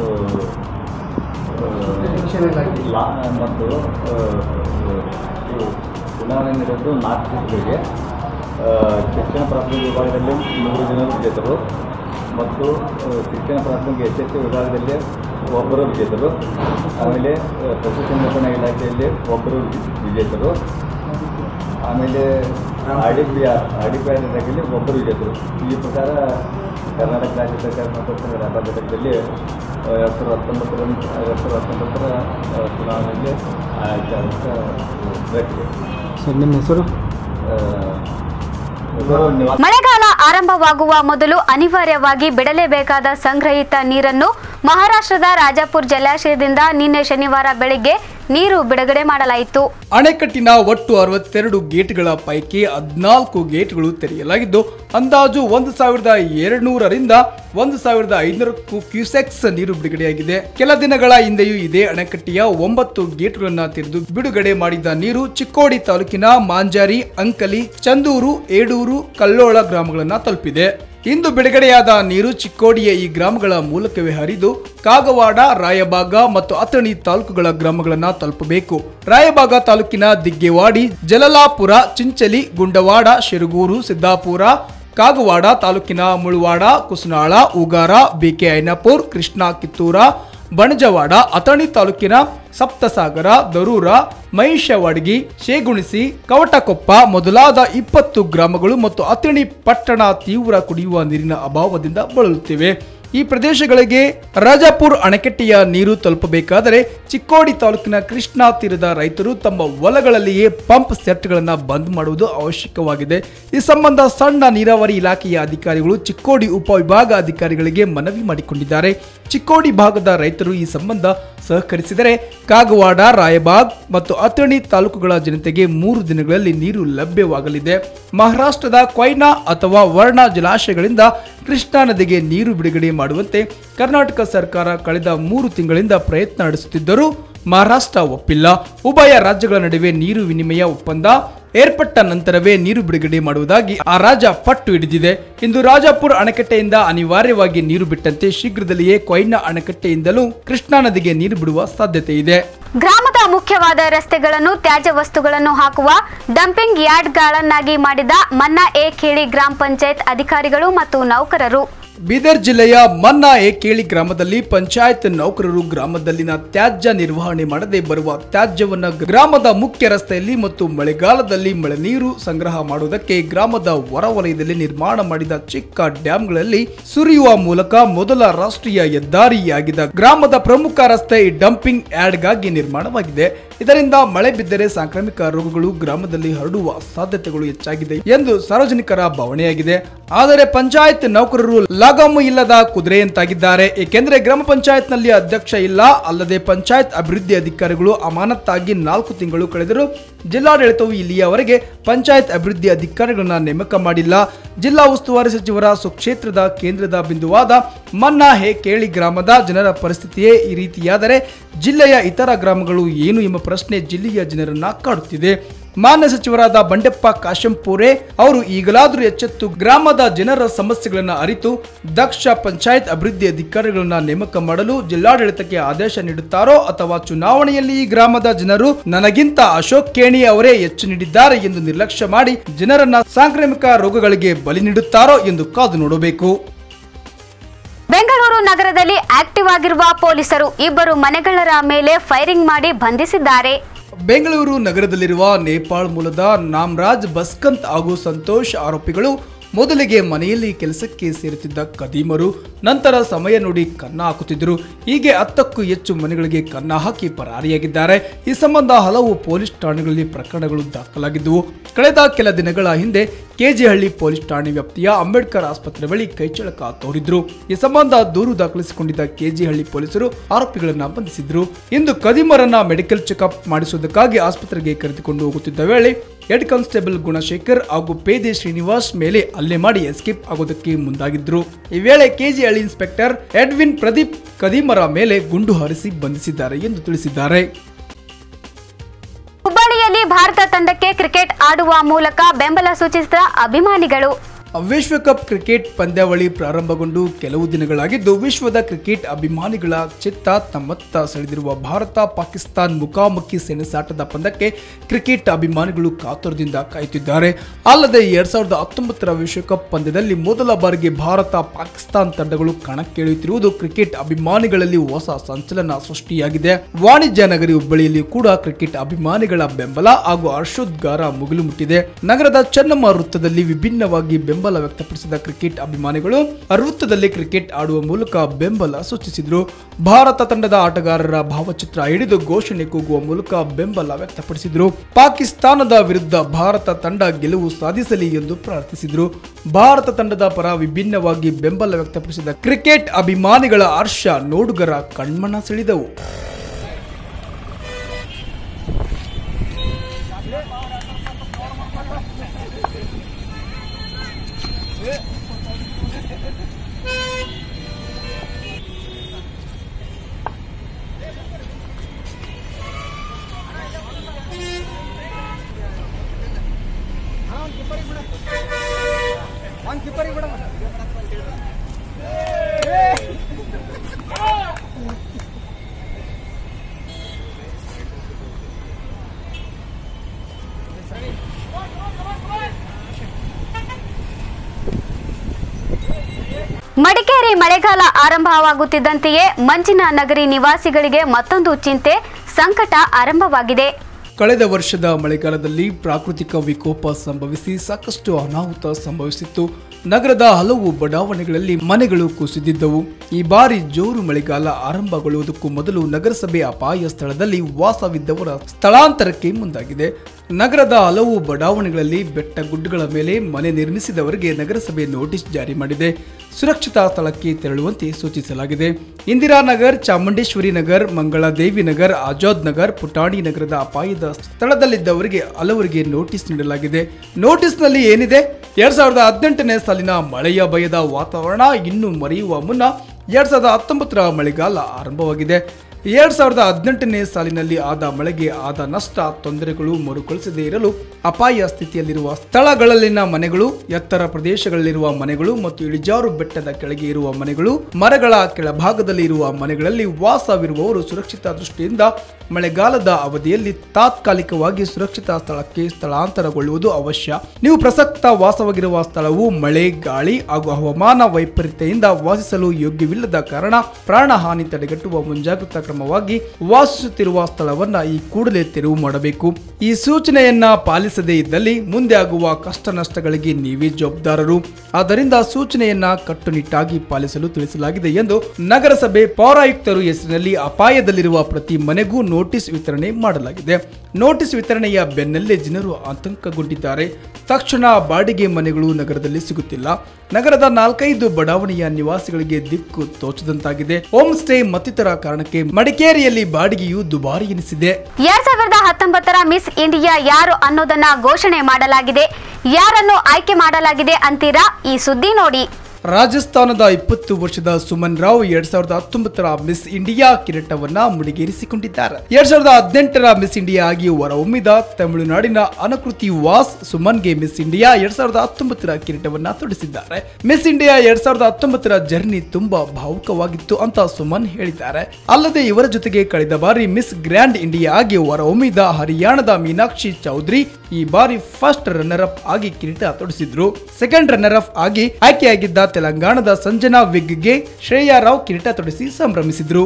ಆ, ಆ, ಲಾ ಮತ್ತು ಆ, ಇವು ಚುನಾವಣೆ ನಡೆದು ನಾಲ್ಕು ಸೀಟ್ಗಳಿಗೆ ಆ, ಶಿಕ್ಷಣ ಪ್ರಾಥಮಿಕ ವಿಭಾಗದಲ್ಲಿ ಮೂರು ಜನ ವಿಜೇತರು ಮತ್ತು ಆ, ಶಿಕ್ಷಣ ಪ್ರಾಥಮಿಕ ಎಸ್ ಎಸ್ ಸಿ ವಿಭಾಗದಲ್ಲಿ ಒಬ್ಬರು ವಿಜೇತರು ಆಮೇಲೆ ಆ, ಪಶುಸಂಗೋಪನಾ ಇಲಾಖೆಯಲ್ಲಿ ಒಬ್ಬರು ವಿಜೆ- ವಿಜೇತರು ಆಮೇಲೆ R D P R R D P R ಇಲಾಖೆಯಲ್ಲಿ ಒಬ್ಬರು ವಿಜೇತರು ಈ ಪ್ರಕಾರ ಕರ್ನಾಟಕ ರಾಜ್ಯ ಸರ್ಕಾರ ಮತ್ತು ರಾಜ್ಯ ಘಟಕದಲ್ಲಿ ಎರಡು ಸಾವಿರದ ಹತ್ತೊಂಬತ್ತರ ಎರಡು ಸಾವಿರದ ಹತ್ತೊಂಬತ್ತರ ಆ, ಚುನಾವಣೆಯಲ್ಲಿ ಆಯ್ಕೆ ಆದಂಥ ವ್ಯಕ್ತಿ ಸರ್ ನಿಮ್ಮ ಹೆಸರು ಆ, ಇವರು ನಿವಾಸ ಮಳೆಗಾಲ ಆರಂಭವಾಗುವ ಮೊದಲು ಅನಿವಾರ್ಯವಾಗಿ ಬಿಡಲೇಬೇಕಾದ ಸಂಗ್ರಹಿತ ನೀರನ್ನು ಮಹಾರಾಷ್ಟ್ರದ ರಾಜಾಪುರ್ ಜಲಾಶಯದಿಂದ ನಿನ್ನೆ ಶನಿವಾರ ಬೆಳಗ್ಗೆ ನೀರು ಬಿಡುಗಡೆ ಮಾಡಲಾಯಿತು ಅಣೆಕಟ್ಟಿನ ಒಟ್ಟು ಅರವತ್ತೆರಡು ಗೇಟ್ಗಳ ಪೈಕಿ ಹದಿನಾಲ್ಕು ಗೇಟ್ಗಳು ತೆರೆಯಲಾಗಿದ್ದು ಅಂದಾಜು ಒಂದು ಸಾವಿರದ ಎರಡ್ನೂರರಿಂದ ಒಂದು ಸಾವಿರದ ಐನೂರಕ್ಕೂ ಕ್ಯೂಸೆಕ್ಸ್ ನೀರು ಬಿಡುಗಡೆಯಾಗಿದೆ ಕೆಲ ದಿನಗಳ ಹಿಂದೆಯೂ ಇದೇ ಅಣೆಕಟ್ಟೆಯ ಒಂಬತ್ತು ಗೇಟ್ಗಳನ್ನ ತೆರೆದು ಬಿಡುಗಡೆ ಮಾಡಿದ ನೀರು ಚಿಕ್ಕೋಡಿ ತಾಲೂಕಿನ ಮಾಂಜಾರಿ ಅಂಕಲಿ ಚಂದೂರು ಏಡೂರು ಕಲ್ಲೋಳ ಗ್ರಾಮಗಳನ್ನ ತಲುಪಿದೆ ಇಂದು ಬಿಡುಗಡೆಯಾದ ನೀರು ಚಿಕ್ಕೋಡಿಯ ಈ ಗ್ರಾಮಗಳ ಮೂಲಕವೇ ಹರಿದು ಕಾಗವಾಡ ರಾಯಬಾಗ ಮತ್ತು ಅಥಣಿ ತಾಲೂಕುಗಳ ಗ್ರಾಮಗಳನ್ನ ತಲುಪಬೇಕು ರಾಯಬಾಗ ತಾಲೂಕಿನ ದಿಗ್ಗೆವಾಡಿ ಜಲಲಾಪುರ ಚಿಂಚಲಿ ಗುಂಡವಾಡ ಶಿರಗೂರು ಸಿದ್ದಾಪುರ ಕಾಗವಾಡ ತಾಲೂಕಿನ ಮುಳುವಾಡ ಕುಸನಾಳ ಉಗಾರ ಬಿಕೆ ಐನಾಪುರ್ ಕೃಷ್ಣ ಕಿತ್ತೂರ ಬಣಜವಾಡ ಅಥಣಿ ತಾಲೂಕಿನ ಸಪ್ತಸಾಗರ ದರೂರ ಮಹಿಷವಾಡಗಿ ಶೇಗುಣಿಸಿ ಕವಟಕೊಪ್ಪ ಮೊದಲಾದ ಇಪ್ಪತ್ತು ಗ್ರಾಮಗಳು ಮತ್ತು ಅಥಣಿ ಪಟ್ಟಣ ತೀವ್ರ ಕುಡಿಯುವ ನೀರಿನ ಅಭಾವದಿಂದ ಬಳಲುತ್ತಿವೆ ಈ ಪ್ರದೇಶಗಳಿಗೆ ರಾಜಾಪುರ್ ಅಣೆಕಟ್ಟೆಯ ನೀರು ತಲುಪಬೇಕಾದರೆ ಚಿಕ್ಕೋಡಿ ತಾಲೂಕಿನ ಕೃಷ್ಣಾ ತೀರದ ರೈತರು ತಮ್ಮ ಹೊಲಗಳಲ್ಲಿಯೇ ಪಂಪ್ ಸೆಟ್ಗಳನ್ನು ಬಂದ್ ಮಾಡುವುದು ಅವಶ್ಯಕವಾಗಿದೆ ಈ ಸಂಬಂಧ ಸಣ್ಣ ನೀರಾವರಿ ಇಲಾಖೆಯ ಅಧಿಕಾರಿಗಳು ಚಿಕ್ಕೋಡಿ ಉಪವಿಭಾಗ ಅಧಿಕಾರಿಗಳಿಗೆ ಮನವಿ ಮಾಡಿಕೊಂಡಿದ್ದಾರೆ ಚಿಕ್ಕೋಡಿ ಭಾಗದ ರೈತರು ಈ ಸಂಬಂಧ ಸಹಕರಿಸಿದರೆ ಕಾಗವಾಡ ರಾಯಬಾಗ್ ಮತ್ತು ಅಥಣಿ ತಾಲೂಕುಗಳ ಜನತೆಗೆ ಮೂರು ದಿನಗಳಲ್ಲಿ ನೀರು ಲಭ್ಯವಾಗಲಿದೆ ಮಹಾರಾಷ್ಟ್ರದ ಕೊಯ್ನಾ ಅಥವಾ ವರ್ಣ ಜಲಾಶಯಗಳಿಂದ ಕೃಷ್ಣಾ ನದಿಗೆ ನೀರು ಬಿಡುಗಡೆ ಮಾಡುವಂತೆ ಕರ್ನಾಟಕ ಸರ್ಕಾರ ಕಳೆದ ಮೂರು ತಿಂಗಳಿಂದ ಪ್ರಯತ್ನ ನಡೆಸುತ್ತಿದ್ದರೂ ಮಹಾರಾಷ್ಟ್ರ ಒಪ್ಪಿಲ್ಲ ಉಭಯ ರಾಜ್ಯಗಳ ನಡುವೆ ನೀರು ವಿನಿಮಯ ಒಪ್ಪಂದ ಏರ್ಪಟ್ಟ ನಂತರವೇ ನೀರು ಬಿಡುಗಡೆ ಮಾಡುವುದಾಗಿ ಆ ರಾಜ್ಯ ಪಟ್ಟು ಹಿಡಿದಿದೆ ಇಂದು ರಾಜಾಪುರ ಅಣೆಕಟ್ಟೆಯಿಂದ ಅನಿವಾರ್ಯವಾಗಿ ನೀರು ಬಿಟ್ಟಂತೆ ಶೀಘ್ರದಲ್ಲಿಯೇ ಕೊಯ್ನಾ ಅಣೆಕಟ್ಟೆಯಿಂದಲೂ ಕೃಷ್ಣಾ ನದಿಗೆ ನೀರು ಬಿಡುವ ಸಾಧ್ಯತೆ ಇದೆ ಗ್ರಾಮದ ಮುಖ್ಯವಾದ ರಸ್ತೆಗಳನ್ನು ತ್ಯಾಜ್ಯ ವಸ್ತುಗಳನ್ನು ಹಾಕುವ ಡಂಪಿಂಗ್ ಯಾರ್ಡ್ಗಳನ್ನಾಗಿ ಮಾಡಿದ ಮನ್ನಾ ಎ ಖೇಳಿ ಗ್ರಾಮ ಪಂಚಾಯತ್ ಅಧಿಕಾರಿಗಳು ಮತ್ತು ನೌಕರರು ಬೀದರ್ ಜಿಲ್ಲೆಯ ಮನ್ನಾ ಏಕೇಳಿ ಗ್ರಾಮದಲ್ಲಿ ಪಂಚಾಯತ್ ನೌಕರರು ಗ್ರಾಮದಲ್ಲಿನ ತ್ಯಾಜ್ಯ ನಿರ್ವಹಣೆ ಮಾಡದೆ ಬರುವ ತ್ಯಾಜ್ಯವನ್ನ ಗ್ರಾಮದ ಮುಖ್ಯ ರಸ್ತೆಯಲ್ಲಿ ಮತ್ತು ಮಳೆಗಾಲದಲ್ಲಿ ಮಳೆ ನೀರು ಸಂಗ್ರಹ ಮಾಡುವುದಕ್ಕೆ ಗ್ರಾಮದ ಹೊರವಲಯದಲ್ಲಿ ನಿರ್ಮಾಣ ಮಾಡಿದ ಚಿಕ್ಕ ಡ್ಯಾಂಗಳಲ್ಲಿ ಸುರಿಯುವ ಮೂಲಕ ಮೊದಲ ರಾಷ್ಟ್ರೀಯ ಹೆದ್ದಾರಿಯಾಗಿದ್ದ ಗ್ರಾಮದ ಪ್ರಮುಖ ರಸ್ತೆ ಈ ಡಂಪಿಂಗ್ ಯಾರ್ಡ್ಗಾಗಿ ನಿರ್ಮಾಣವಾಗಿದೆ ಇದರಿಂದ ಮಳೆ ಬಿದ್ದರೆ ಸಾಂಕ್ರಾಮಿಕ ರೋಗಗಳು ಗ್ರಾಮದಲ್ಲಿ ಹರಡುವ ಸಾಧ್ಯತೆಗಳು ಹೆಚ್ಚಾಗಿದೆ ಎಂದು ಸಾರ್ವಜನಿಕರ ಭಾವನೆಯಾಗಿದೆ ಆದರೆ ಪಂಚಾಯತ್ ನೌಕರರು ಲಗಾಮು ಇಲ್ಲದ ಕುದುರೆಯಂತಾಗಿದ್ದಾರೆ ಏಕೆಂದರೆ ಗ್ರಾಮ ಪಂಚಾಯತ್ ನಲ್ಲಿ ಅಧ್ಯಕ್ಷ ಇಲ್ಲ ಅಲ್ಲದೆ ಪಂಚಾಯತ್ ಅಭಿವೃದ್ಧಿ ಅಧಿಕಾರಿಗಳು ಅಮಾನತ್ತಾಗಿ ನಾಲ್ಕು ತಿಂಗಳು ಕಳೆದರೂ ಜಿಲ್ಲಾಡಳಿತವು ಇಲ್ಲಿಯವರೆಗೆ ಪಂಚಾಯತ್ ಅಭಿವೃದ್ಧಿ ಅಧಿಕಾರಿಗಳನ್ನ ನೇಮಕ ಮಾಡಿಲ್ಲ ಜಿಲ್ಲಾ ಉಸ್ತುವಾರಿ ಸಚಿವರ ಸುಕ್ಷೇತ್ರದ ಕೇಂದ್ರದ ಬಿಂದುವಾದ ಮನ್ನಾ ಹೇ ಕೇಳಿ ಗ್ರಾಮದ ಜನರ ಪರಿಸ್ಥಿತಿಯೇ ಈ ರೀತಿಯಾದರೆ ಜಿಲ್ಲೆಯ ಇತರ ಗ್ರಾಮಗಳು ಏನು ಎಂಬ ಪ್ರಶ್ನೆ ಜಿಲ್ಲೆಯ ಜನರನ್ನ ಕಾಡುತ್ತಿದೆ ಮಾನ್ಯ ಸಚಿವರಾದ ಬಂಡೆಪ್ಪ ಕಾಶಂಪೂರೆ ಅವರು ಈಗಲಾದರೂ ಎಚ್ಚೆತ್ತು ಗ್ರಾಮದ ಜನರ ಸಮಸ್ಯೆಗಳನ್ನು ಅರಿತು ದಕ್ಷ ಪಂಚಾಯತ್ ಅಭಿವೃದ್ಧಿ ಅಧಿಕಾರಿಗಳನ್ನ ನೇಮಕ ಮಾಡಲು ಜಿಲ್ಲಾಡಳಿತಕ್ಕೆ ಆದೇಶ ನೀಡುತ್ತಾರೋ ಅಥವಾ ಚುನಾವಣೆಯಲ್ಲಿ ಈ ಗ್ರಾಮದ ಜನರು ನನಗಿಂತ ಅಶೋಕ್ ಕೇಣಿ ಅವರೇ ಹೆಚ್ಚು ನೀಡಿದ್ದಾರೆ ಎಂದು ನಿರ್ಲಕ್ಷ್ಯ ಮಾಡಿ ಜನರನ್ನ ಸಾಂಕ್ರಾಮಿಕ ರೋಗಗಳಿಗೆ ಬಲಿ ನೀಡುತ್ತಾರೋ ಎಂದು ಕಾದು ನೋಡಬೇಕು ಬೆಂಗಳೂರು ನಗರದಲ್ಲಿ ಆಕ್ಟಿವ್ ಆಗಿರುವ ಪೊಲೀಸರು ಇಬ್ಬರು ಮನೆಗಳರ ಮೇಲೆ ಫೈರಿಂಗ್ ಮಾಡಿ ಬಂಧಿಸಿದ್ದಾರೆ ಬೆಂಗಳೂರು ನಗರದಲ್ಲಿರುವ ನೇಪಾಳ ಮೂಲದ ನಾಮರಾಜ್ ಬಸ್ಕಂತ್ ಹಾಗೂ ಸಂತೋಷ್ ಆರೋಪಿಗಳು ಮೊದಲಿಗೆ ಮನೆಯಲ್ಲಿ ಕೆಲಸಕ್ಕೆ ಸೇರುತ್ತಿದ್ದ ಕದೀಮರು ನಂತರ ಸಮಯ ನೋಡಿ ಕನ್ನ ಹಾಕುತ್ತಿದ್ದರು ಹೀಗೆ ಹತ್ತಕ್ಕೂ ಹೆಚ್ಚು ಮನೆಗಳಿಗೆ ಕನ್ನ ಹಾಕಿ ಪರಾರಿಯಾಗಿದ್ದಾರೆ ಈ ಸಂಬಂಧ ಹಲವು ಪೊಲೀಸ್ ಠಾಣೆಗಳಲ್ಲಿ ಪ್ರಕರಣಗಳು ದಾಖಲಾಗಿದ್ದವು ಕಳೆದ ಕೆಲ ದಿನಗಳ ಹಿಂದೆ ಕೆಜಿಹಳ್ಳಿ ಪೊಲೀಸ್ ಠಾಣೆ ವ್ಯಾಪ್ತಿಯ ಅಂಬೇಡ್ಕರ್ ಆಸ್ಪತ್ರೆ ಬಳಿ ಕೈಚಳಕ ತೋರಿದ್ರು ಈ ಸಂಬಂಧ ದೂರು ದಾಖಲಿಸಿಕೊಂಡಿದ್ದ ಕೆಜಿಹಳ್ಳಿ ಪೊಲೀಸರು ಆರೋಪಿಗಳನ್ನ ಬಂಧಿಸಿದ್ರು ಇಂದು ಕದೀಮರನ್ನ ಮೆಡಿಕಲ್ ಚೆಕಪ್ ಮಾಡಿಸುವುದಕ್ಕಾಗಿ ಆಸ್ಪತ್ರೆಗೆ ಕರೆದುಕೊಂಡು ಹೋಗುತ್ತಿದ್ದ ವೇಳೆ ಹೆಡ್ ಕಾನ್ಸ್ಟೇಬಲ್ ಗುಣಶೇಖರ್ ಹಾಗೂ ಪೇದೆ ಶ್ರೀನಿವಾಸ್ ಮೇಲೆ ಹಲ್ಲೆ ಮಾಡಿ ಎಸ್ಕೇಪ್ ಆಗೋದಕ್ಕೆ ಮುಂದಾಗಿದ್ರು ಈ ವೇಳೆ ಕೆಜಿಹಳ್ಳಿ ಇನ್ಸ್ಪೆಕ್ಟರ್ ಎಡ್ವಿನ್ ಪ್ರದೀಪ್ ಕದೀಮರ ಮೇಲೆ ಗುಂಡು ಹಾರಿಸಿ ಬಂಧಿಸಿದ್ದಾರೆ ಎಂದು ತಿಳಿಸಿದ್ದಾರೆ ಹುಬ್ಬಳ್ಳಿಯಲ್ಲಿ ಭಾರತ ತಂಡಕ್ಕೆ ಕ್ರಿಕೆಟ್ ಆಡುವ ಮೂಲಕ ಬೆಂಬಲ ಸೂಚಿಸಿದ ಅಭಿಮಾನಿಗಳು ವಿಶ್ವಕಪ್ ಕ್ರಿಕೆಟ್ ಪಂದ್ಯಾವಳಿ ಪ್ರಾರಂಭಗೊಂಡು ಕೆಲವು ದಿನಗಳಾಗಿದ್ದು ವಿಶ್ವದ ಕ್ರಿಕೆಟ್ ಅಭಿಮಾನಿಗಳ ಚಿತ್ತ ತಮ್ಮತ್ತ ಸೆಳೆದಿರುವ ಭಾರತ ಪಾಕಿಸ್ತಾನ್ ಮುಖಾಮುಖಿ ಸೆಣಸಾಟದ ಪಂದ್ಯಕ್ಕೆ ಕ್ರಿಕೆಟ್ ಅಭಿಮಾನಿಗಳು ಕಾತುರದಿಂದ ಕಾಯುತ್ತಿದ್ದಾರೆ ಅಲ್ಲದೆ ಎರಡ್ ಸಾವಿರದ ಹತ್ತೊಂಬತ್ತರ ವಿಶ್ವಕಪ್ ಪಂದ್ಯದಲ್ಲಿ ಮೊದಲ ಬಾರಿಗೆ ಭಾರತ ಪಾಕಿಸ್ತಾನ್ ತಂಡಗಳು ಕಣಕ್ಕಿಳಿಯುತ್ತಿರುವುದು ಕ್ರಿಕೆಟ್ ಅಭಿಮಾನಿಗಳಲ್ಲಿ ಹೊಸ ಸಂಚಲನ ಸೃಷ್ಟಿಯಾಗಿದೆ ವಾಣಿಜ್ಯ ನಗರಿ ಹುಬ್ಬಳ್ಳಿಯಲ್ಲಿ ಕೂಡ ಕ್ರಿಕೆಟ್ ಅಭಿಮಾನಿಗಳ ಬೆಂಬಲ ಹಾಗೂ ಹರ್ಷೋದ್ಗಾರ ಮುಗಿಲು ಮುಟ್ಟಿದೆ ನಗರದ ಚೆನ್ನಮ್ಮ ವೃತ್ತದಲ್ಲಿ ವಿಭಿನ್ನವಾಗಿ ಬೆಂಬಲ ವ್ಯಕ್ತಪಡಿಸಿದ ಕ್ರಿಕೆಟ್ ಅಭಿಮಾನಿಗಳು ವೃತ್ತದಲ್ಲಿ ಕ್ರಿಕೆಟ್ ಆಡುವ ಮೂಲಕ ಬೆಂಬಲ ಸೂಚಿಸಿದ್ರು ಭಾರತ ತಂಡದ ಆಟಗಾರರ ಭಾವಚಿತ್ರ ಹಿಡಿದು ಘೋಷಣೆ ಕೂಗುವ ಮೂಲಕ ಬೆಂಬಲ ವ್ಯಕ್ತಪಡಿಸಿದ್ರು ಪಾಕಿಸ್ತಾನದ ವಿರುದ್ಧ ಭಾರತ ತಂಡ ಗೆಲುವು ಸಾಧಿಸಲಿ ಎಂದು ಪ್ರಾರ್ಥಿಸಿದ್ರು ಭಾರತ ತಂಡದ ಪರ ವಿಭಿನ್ನವಾಗಿ ಬೆಂಬಲ ವ್ಯಕ್ತಪಡಿಸಿದ ಕ್ರಿಕೆಟ್ ಅಭಿಮಾನಿಗಳ ಹರ್ಷ ನೋಡುಗರ ಕಣ್ಮನ ಸೆಳೆದವು ಮಡಿಕೇರಿ ಮಳೆಗಾಲ ಆರಂಭವಾಗುತ್ತಿದ್ದಂತೆಯೇ ಮಂಜಿನ ನಗರಿ ನಿವಾಸಿಗಳಿಗೆ ಮತ್ತೊಂದು ಚಿಂತೆ ಸಂಕಟ ಆರಂಭವಾಗಿದೆ ಕಳೆದ ವರ್ಷದ ಮಳೆಗಾಲದಲ್ಲಿ ಪ್ರಾಕೃತಿಕ ವಿಕೋಪ ಸಂಭವಿಸಿ ಸಾಕಷ್ಟು ಅನಾಹುತ ಸಂಭವಿಸಿತ್ತು ನಗರದ ಹಲವು ಬಡಾವಣೆಗಳಲ್ಲಿ ಮನೆಗಳು ಕುಸಿದಿದ್ದವು ಈ ಬಾರಿ ಜೋರು ಮಳೆಗಾಲ ಆರಂಭಗೊಳ್ಳುವುದಕ್ಕೂ ಮೊದಲು ನಗರಸಭೆ ಅಪಾಯ ಸ್ಥಳದಲ್ಲಿ ವಾಸವಿದ್ದವರ ಸ್ಥಳಾಂತರಕ್ಕೆ ಮುಂದಾಗಿದೆ ನಗರದ ಹಲವು ಬಡಾವಣೆಗಳಲ್ಲಿ ಬೆಟ್ಟ ಗುಡ್ಡಗಳ ಮೇಲೆ ಮನೆ ನಿರ್ಮಿಸಿದವರಿಗೆ ನಗರಸಭೆ ನೋಟಿಸ್ ಜಾರಿ ಮಾಡಿದೆ ಸುರಕ್ಷಿತ ಸ್ಥಳಕ್ಕೆ ತೆರಳುವಂತೆ ಸೂಚಿಸಲಾಗಿದೆ ಇಂದಿರಾನಗರ್ ಚಾಮುಂಡೇಶ್ವರಿ ನಗರ್ ಮಂಗಳಾದೇವಿ ನಗರ್ ಆಜಾದ್ ನಗರ್ ಪುಟಾಣಿ ನಗರದ ಅಪಾಯದ ಸ್ಥಳದಲ್ಲಿದ್ದವರಿಗೆ ಹಲವರಿಗೆ ನೋಟಿಸ್ ನೀಡಲಾಗಿದೆ ನೋಟಿಸ್ನಲ್ಲಿ ಏನಿದೆ ಎರಡ್ ಸಾವಿರದ ಹದಿನೆಂಟನೇ ಸಾಲಿನ ಮಳೆಯ ಭಯದ ವಾತಾವರಣ ಇನ್ನು ಮರೆಯುವ ಮುನ್ನ ಎರಡ್ ಸಾವಿರದ ಹತ್ತೊಂಬತ್ತರ ಮಳೆಗಾಲ ಆರಂಭವಾಗಿದೆ ಎರಡ್ ಸಾವಿರದ ಹದಿನೆಂಟನೇ ಸಾಲಿನಲ್ಲಿ ಆದ ಮಳೆಗೆ ಆದ ನಷ್ಟ ತೊಂದರೆಗಳು ಮರುಕಳಿಸದೇ ಇರಲು ಅಪಾಯ ಸ್ಥಿತಿಯಲ್ಲಿರುವ ಸ್ಥಳಗಳಲ್ಲಿನ ಮನೆಗಳು ಎತ್ತರ ಪ್ರದೇಶಗಳಲ್ಲಿರುವ ಮನೆಗಳು ಮತ್ತು ಇಳಿಜಾರು ಬೆಟ್ಟದ ಕೆಳಗೆ ಇರುವ ಮನೆಗಳು ಮರಗಳ ಕೆಳಭಾಗದಲ್ಲಿ ಇರುವ ಮನೆಗಳಲ್ಲಿ ವಾಸವಿರುವವರು ಸುರಕ್ಷಿತ ದೃಷ್ಟಿಯಿಂದ ಮಳೆಗಾಲದ ಅವಧಿಯಲ್ಲಿ ತಾತ್ಕಾಲಿಕವಾಗಿ ಸುರಕ್ಷಿತ ಸ್ಥಳಕ್ಕೆ ಸ್ಥಳಾಂತರಗೊಳ್ಳುವುದು ಅವಶ್ಯ ನೀವು ಪ್ರಸಕ್ತ ವಾಸವಾಗಿರುವ ಸ್ಥಳವು ಮಳೆ ಗಾಳಿ ಹಾಗೂ ಹವಾಮಾನ ವೈಪರೀತ್ಯದಿಂದ ವಾಸಿಸಲು ಯೋಗ್ಯವಿಲ್ಲದ ಕಾರಣ ಪ್ರಾಣಹಾನಿ ತಡೆಗಟ್ಟುವ ಮುಂಜಾಗ್ರತಾ ಕ್ರಮ ಅಕ್ರಮವಾಗಿ ವಾಸಿಸುತ್ತಿರುವ ಸ್ಥಳವನ್ನ ಈ ಕೂಡಲೇ ತೆರವು ಮಾಡಬೇಕು ಈ ಸೂಚನೆಯನ್ನ ಪಾಲಿಸದೇ ಇದ್ದಲ್ಲಿ ಮುಂದೆ ಆಗುವ ಕಷ್ಟ ನಷ್ಟಗಳಿಗೆ ನೀವೇ ಜವಾಬ್ದಾರರು ಆದ್ದರಿಂದ ಸೂಚನೆಯನ್ನ ಕಟ್ಟುನಿಟ್ಟಾಗಿ ಪಾಲಿಸಲು ತಿಳಿಸಲಾಗಿದೆ ಎಂದು ನಗರಸಭೆ ಪೌರಾಯುಕ್ತರು ಹೆಸರಿನಲ್ಲಿ ಅಪಾಯದಲ್ಲಿರುವ ಪ್ರತಿ ಮನೆಗೂ ನೋಟಿಸ್ ವಿತರಣೆ ಮಾಡಲಾಗಿದೆ ನೋಟಿಸ್ ವಿತರಣೆಯ ಬೆನ್ನಲ್ಲೇ ಜನರು ಆತಂಕಗೊಂಡಿದ್ದಾರೆ ತಕ್ಷಣ ಬಾಡಿಗೆ ಮನೆಗಳು ನಗರದಲ್ಲಿ ಸಿಗುತ್ತಿಲ್ಲ ನಗರದ ನಾಲ್ಕೈದು ಬಡಾವಣೆಯ ನಿವಾಸಿಗಳಿಗೆ ದಿಕ್ಕು ತೋಚದಂತಾಗಿದೆ ಹೋಮ್ ಸ್ಟೇ ಮತ್ತಿತರ ಕಾರಣಕ್ಕೆ ಮಡಿಕೇರಿಯಲ್ಲಿ ಬಾಡಿಗೆಯು ದುಬಾರಿ ಎನಿಸಿದೆ ಎರಡ್ ಸಾವಿರದ ಹತ್ತೊಂಬತ್ತರ ಮಿಸ್ ಇಂಡಿಯಾ ಯಾರು ಅನ್ನೋದನ್ನ ಘೋಷಣೆ ಮಾಡಲಾಗಿದೆ ಯಾರನ್ನು ಆಯ್ಕೆ ಮಾಡಲಾಗಿದೆ ಅಂತೀರಾ ಈ ಸುದ್ದಿ ನೋಡಿ ರಾಜಸ್ಥಾನದ ಇಪ್ಪತ್ತು ವರ್ಷದ ಸುಮನ್ ರಾವ್ ಎರಡ್ ಸಾವಿರದ ಹತ್ತೊಂಬತ್ತರ ಮಿಸ್ ಇಂಡಿಯಾ ಕಿರೀಟವನ್ನ ಮುಡಿಗೇರಿಸಿಕೊಂಡಿದ್ದಾರೆ ಎರಡ್ ಸಾವಿರದ ಹದಿನೆಂಟರ ಮಿಸ್ ಇಂಡಿಯಾ ಆಗಿ ಹೊರಹೊಮ್ಮಿದ ತಮಿಳುನಾಡಿನ ಅನಕೃತಿ ವಾಸ್ ಸುಮನ್ಗೆ ಮಿಸ್ ಇಂಡಿಯಾ ಎರಡ್ ಸಾವಿರದ ಹತ್ತೊಂಬತ್ತರ ಕಿರೀಟವನ್ನ ತೊಡಿಸಿದ್ದಾರೆ ಮಿಸ್ ಇಂಡಿಯಾ ಎರಡ್ ಸಾವಿರದ ಹತ್ತೊಂಬತ್ತರ ಜರ್ನಿ ತುಂಬಾ ಭಾವುಕವಾಗಿತ್ತು ಅಂತ ಸುಮನ್ ಹೇಳಿದ್ದಾರೆ ಅಲ್ಲದೆ ಇವರ ಜೊತೆಗೆ ಕಳೆದ ಬಾರಿ ಮಿಸ್ ಗ್ರ್ಯಾಂಡ್ ಇಂಡಿಯಾ ಆಗಿ ಹೊರಹೊಮ್ಮಿದ ಹರಿಯಾಣದ ಮೀನಾಕ್ಷಿ ಚೌಧರಿ ಈ ಬಾರಿ ಫಸ್ಟ್ ರನ್ನರ್ ಅಪ್ ಆಗಿ ಕಿರೀಟ ತೊಡಿಸಿದ್ರು ಸೆಕೆಂಡ್ ರನ್ನರ್ ಅಪ್ ಆಗಿ ಆಯ್ಕೆಯಾಗಿದ್ದ ತೆಲಂಗಾಣದ ಸಂಜನಾ ವಿಗ್ಗೆ ಶ್ರೇಯಾ ರಾವ್ ಕಿರೀಟ ತೊಡಿಸಿ ಸಂಭ್ರಮಿಸಿದ್ರು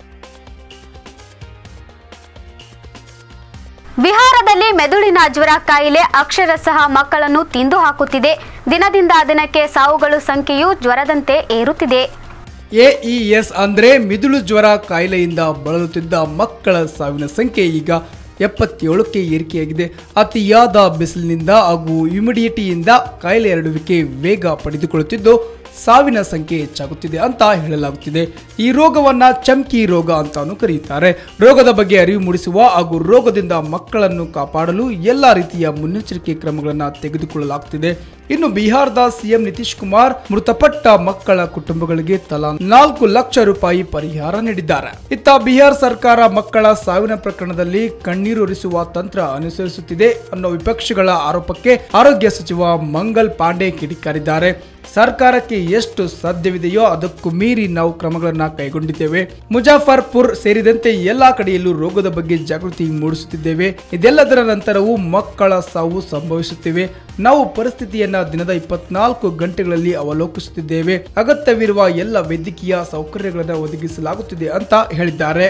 ಬಿಹಾರದಲ್ಲಿ ಮೆದುಳಿನ ಜ್ವರ ಕಾಯಿಲೆ ಅಕ್ಷರಶಃ ಮಕ್ಕಳನ್ನು ತಿಂದು ಹಾಕುತ್ತಿದೆ ದಿನದಿಂದ ದಿನಕ್ಕೆ ಸಾವುಗಳು ಸಂಖ್ಯೆಯು ಜ್ವರದಂತೆ ಏರುತ್ತಿದೆ ಎಇಎಸ್ ಅಂದ್ರೆ ಮಿದುಳು ಜ್ವರ ಕಾಯಿಲೆಯಿಂದ ಬಳಲುತ್ತಿದ್ದ ಮಕ್ಕಳ ಸಾವಿನ ಸಂಖ್ಯೆ ಈಗ ಎಪ್ಪತ್ತೇಳಕ್ಕೆ ಏರಿಕೆಯಾಗಿದೆ ಅತಿಯಾದ ಬಿಸಿಲಿನಿಂದ ಹಾಗೂ ಹ್ಯುಮಿಡಿಟಿಯಿಂದ ಕಾಯಿಲೆ ಹರಡುವಿಕೆ ವೇಗ ಪಡೆದುಕೊಳ್ಳುತ್ತಿದ್ದು ಸಾವಿನ ಸಂಖ್ಯೆ ಹೆಚ್ಚಾಗುತ್ತಿದೆ ಅಂತ ಹೇಳಲಾಗುತ್ತಿದೆ ಈ ರೋಗವನ್ನ ಚಮ್ಕಿ ರೋಗ ಅಂತಾನು ಕರೆಯುತ್ತಾರೆ ರೋಗದ ಬಗ್ಗೆ ಅರಿವು ಮೂಡಿಸುವ ಹಾಗೂ ರೋಗದಿಂದ ಮಕ್ಕಳನ್ನು ಕಾಪಾಡಲು ಎಲ್ಲ ರೀತಿಯ ಮುನ್ನೆಚ್ಚರಿಕೆ ಕ್ರಮಗಳನ್ನು ತೆಗೆದುಕೊಳ್ಳಲಾಗುತ್ತಿದೆ ಇನ್ನು ಬಿಹಾರದ ಸಿಎಂ ನಿತೀಶ್ ಕುಮಾರ್ ಮೃತಪಟ್ಟ ಮಕ್ಕಳ ಕುಟುಂಬಗಳಿಗೆ ತಲಾ ನಾಲ್ಕು ಲಕ್ಷ ರೂಪಾಯಿ ಪರಿಹಾರ ನೀಡಿದ್ದಾರೆ ಇತ್ತ ಬಿಹಾರ್ ಸರ್ಕಾರ ಮಕ್ಕಳ ಸಾವಿನ ಪ್ರಕರಣದಲ್ಲಿ ಕಣ್ಣೀರೊರಿಸುವ ತಂತ್ರ ಅನುಸರಿಸುತ್ತಿದೆ ಅನ್ನೋ ವಿಪಕ್ಷಗಳ ಆರೋಪಕ್ಕೆ ಆರೋಗ್ಯ ಸಚಿವ ಮಂಗಲ್ ಪಾಂಡೆ ಕಿಡಿಕಾರಿದ್ದಾರೆ ಸರ್ಕಾರಕ್ಕೆ ಎಷ್ಟು ಸಾಧ್ಯವಿದೆಯೋ ಅದಕ್ಕೂ ಮೀರಿ ನಾವು ಕ್ರಮಗಳನ್ನು ಕೈಗೊಂಡಿದ್ದೇವೆ ಮುಜಾಫರ್ಪುರ್ ಸೇರಿದಂತೆ ಎಲ್ಲಾ ಕಡೆಯಲ್ಲೂ ರೋಗದ ಬಗ್ಗೆ ಜಾಗೃತಿ ಮೂಡಿಸುತ್ತಿದ್ದೇವೆ ಇದೆಲ್ಲದರ ನಂತರವೂ ಮಕ್ಕಳ ಸಾವು ಸಂಭವಿಸುತ್ತಿವೆ ನಾವು ಪರಿಸ್ಥಿತಿಯನ್ನ ದಿನದ ಇಪ್ಪತ್ನಾಲ್ಕು ಗಂಟೆಗಳಲ್ಲಿ ಅವಲೋಕಿಸುತ್ತಿದ್ದೇವೆ ಅಗತ್ಯವಿರುವ ಎಲ್ಲ ವೈದ್ಯಕೀಯ ಸೌಕರ್ಯಗಳನ್ನು ಒದಗಿಸಲಾಗುತ್ತಿದೆ ಅಂತ ಹೇಳಿದ್ದಾರೆ